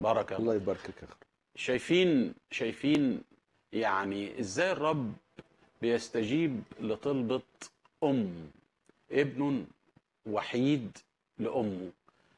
بارك الله الله يباركك يا اخي شايفين شايفين يعني ازاي الرب بيستجيب لطلبة أم ابن وحيد لأمه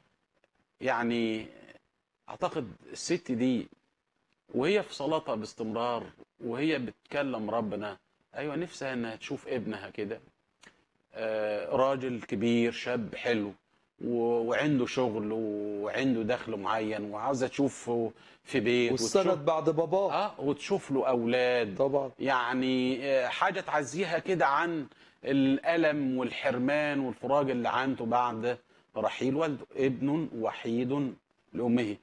يعني أعتقد الست دي وهي في صلاتها باستمرار وهي بتكلم ربنا أيوة نفسها إنها تشوف ابنها كده آه، راجل كبير شاب حلو و- وعنده شغل وعنده دخل معين وعاوزة تشوفه في بيت وتشوف والسند بعد باباه اه وتشوف له اولاد طبعا يعني آه، حاجه تعزيها كده عن الالم والحرمان والفراق اللي عنده بعد رحيل والده ابن وحيد لامه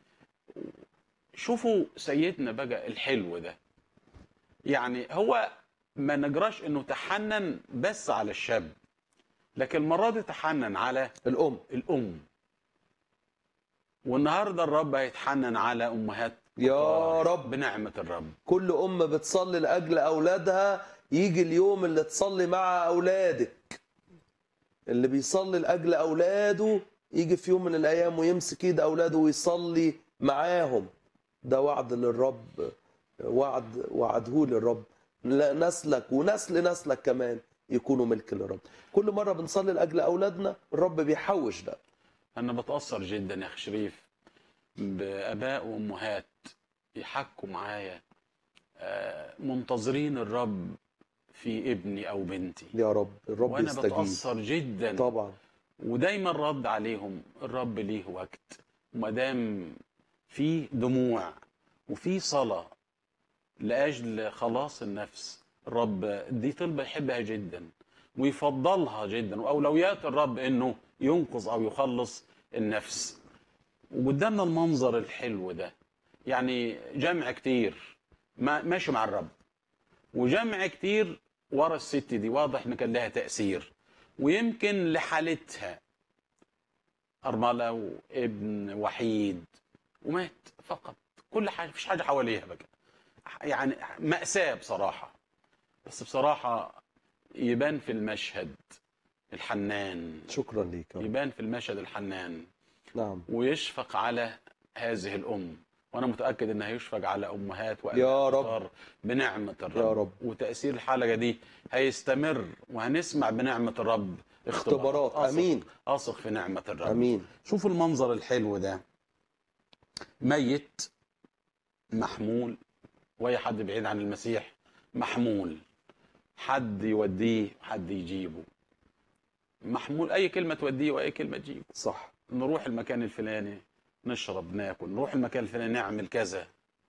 شوفوا سيدنا بقى الحلو ده يعني هو ما نجراش انه تحنن بس على الشاب لكن المره دي تحنن على الام الام والنهارده الرب هيتحنن على امهات يا كتار رب. بنعمه الرب كل ام بتصلي لاجل اولادها يجي اليوم اللي تصلي مع اولادك اللي بيصلي لاجل اولاده يجي في يوم من الايام ويمسك ايد اولاده ويصلي معاهم ده وعد للرب وعد وعده للرب لا نسلك ونسل نسلك كمان يكونوا ملك للرب كل مره بنصلي لاجل اولادنا الرب بيحوش ده انا بتاثر جدا يا اخي شريف باباء وامهات يحكوا معايا آه، منتظرين الرب في ابني او بنتي يا رب الرب وانا يستجيب بتاثر جدا طبعا ودايما رد عليهم الرب ليه وقت وما دام في دموع وفي صلاه لاجل خلاص النفس الرب دي طلبه يحبها جدا ويفضلها جدا واولويات الرب انه ينقذ او يخلص النفس وقدامنا المنظر الحلو ده يعني جمع كتير ما ماشي مع الرب وجمع كتير ورا الست دي واضح ان كان لها تاثير ويمكن لحالتها أرملة وابن وحيد ومات فقط كل حاجة مفيش حاجة حواليها بقى يعني مأساة بصراحة بس بصراحة يبان في المشهد الحنان شكرا ليك يا رب يبان في المشهد الحنان نعم ويشفق على هذه الأم وأنا متأكد إنه هيشفق على أمهات يا رب. كتار بنعمة الرب يا رب. وتأثير الحلقة دي هيستمر وهنسمع بنعمة الرب اختبارات أثق- امين أثق في نعمة الرب امين شوفوا المنظر الحلو ده ميت محمول واي حد بعيد عن المسيح محمول حد يوديه حد يجيبه محمول اي كلمه توديه واي كلمه تجيبه صح نروح المكان الفلاني نشرب ناكل نروح المكان الفلاني نعمل كذا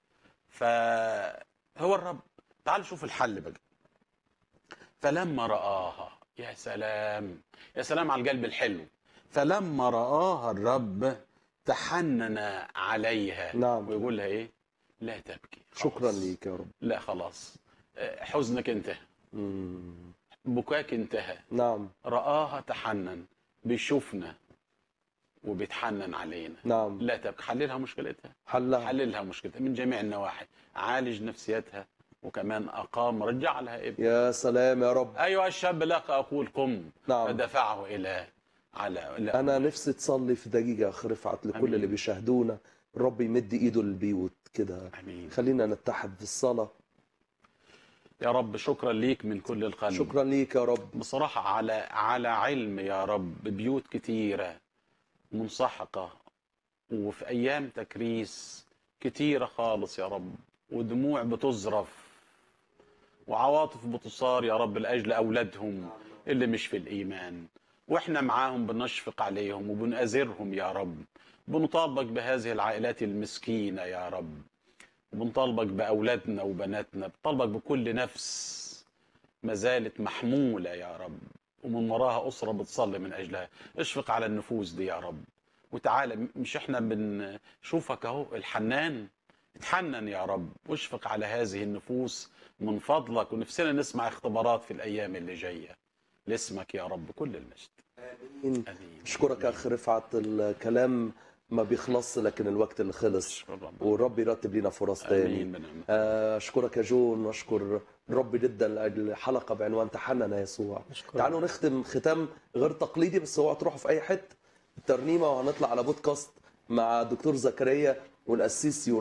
فهو الرب تعال شوف الحل بقى فلما رآها يا سلام يا سلام على القلب الحلو فلما رآها الرب تحنن عليها نعم. ويقول لها ايه لا تبكي خلاص. شكرا ليك يا رب لا خلاص آه، حزنك انتهى مم. بكاك انتهى نعم رآها تحنن بيشوفنا وبيتحنن علينا نعم لا تبكي حللها مشكلتها حلها حللها مشكلتها من جميع النواحي عالج نفسيتها وكمان أقام رجع لها ابن يا سلام يا رب أيها الشاب لك أقول قم نعم فدفعه إلى على لا انا نفسي تصلي في دقيقه اخ رفعت لكل أمين. اللي بيشاهدونا الرب يمد ايده للبيوت كده آمين خلينا نتحد في الصلاه يا رب شكرا ليك من كل القلب شكرا ليك يا رب بصراحة على على علم يا رب بيوت كتيرة منسحقة وفي أيام تكريس كتيرة خالص يا رب ودموع بتزرف وعواطف بتصار يا رب لأجل أولادهم اللي مش في الإيمان وإحنا معاهم بنشفق عليهم وبنأزرهم يا رب بنطالبك بهذه العائلات المسكينة يا رب وبنطالبك بأولادنا وبناتنا بنطالبك بكل نفس ما زالت محمولة يا رب ومن وراها أسرة بتصلي من أجلها اشفق على النفوس دي يا رب وتعالى م- مش احنا بنشوفك اهو الحنان اتحنن يا رب واشفق على هذه النفوس من فضلك ونفسنا نسمع اختبارات في الأيام اللي جاية لاسمك يا رب كل المجد آمين. امين اشكرك يا اخ رفعت الكلام ما بيخلصش لكن الوقت اللي خلص اشكر رب والرب يرتب لنا فرص تاني امين بنعمة آه، اشكرك يا جون واشكر الرب جدا لاجل حلقه بعنوان تحنن يا يسوع تعالوا نختم ختام غير تقليدي بس اوعوا تروحوا في اي حته الترنيمه وهنطلع على بودكاست مع الدكتور زكريا والقسيس